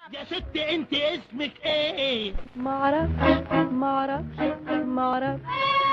يا ست انت اسمك ايه معرفش معرفش معرفش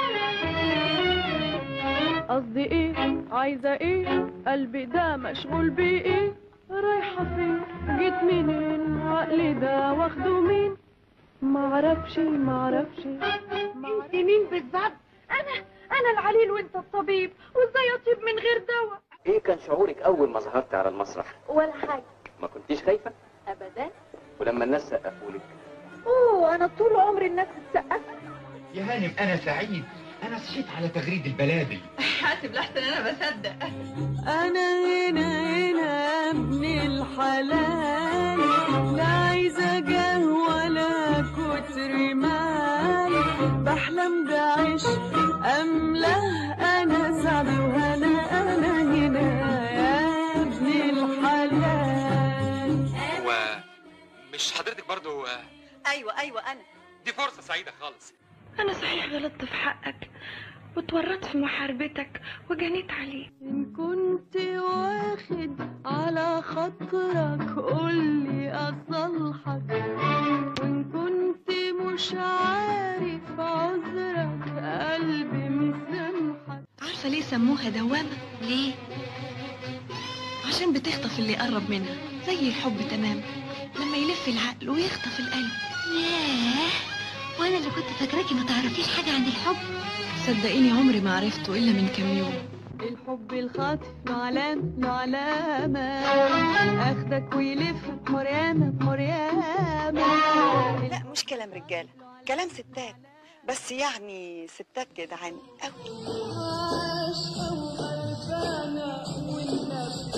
قصدي ايه عايزة ايه قلبي ده مشغول بيه ايه رايحة فين جيت منين عقلي ده واخده مين معرفش معرفش انت مين بالظبط انا انا العليل وانت الطبيب وازاي اطيب من غير دواء ايه كان شعورك اول ما ظهرت على المسرح ولا حاجه ما كنتيش خايفه ابدا ولما الناس سقفوا لك اوه انا طول عمري الناس بتسقف يا هانم انا سعيد انا صحيت على تغريد البلابل حاسب لحسن انا بصدق انا هنا هنا ابن الحلال لا عايزة جاه ولا كتر مال بحلم بعشق املاه انا سعد وهنا انا هنا يا ابن الحلال هو مش حضرتك برضو آه، ايوه ايوه انا دي فرصة سعيدة خالص أنا صحيح غلطت في حقك واتورطت في محاربتك وجنيت عليك إن كنت واخد على خاطرك قولي أصلحك وإن كنت مش عارف عذرك قلبي مسامحك عارفة ليه سموها دوامة؟ ليه؟ عشان بتخطف اللي يقرب منها زي الحب تمام لما يلف العقل ويخطف القلب ياه وانا اللي كنت فاكراكي ما تعرفيش حاجه عن الحب صدقيني عمري ما عرفته إلا من كام يوم الحب الخاطف له علام له علامة أخدك ويلفك مريامة مريامة لا مش كلام رجاله كلام ستات بس يعني ستات جدعان قوي عاشقة وغلبانة والنبي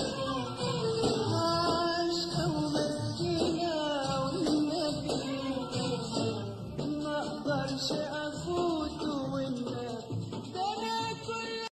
عاشقة ومسكينة والنبي ما أقدرش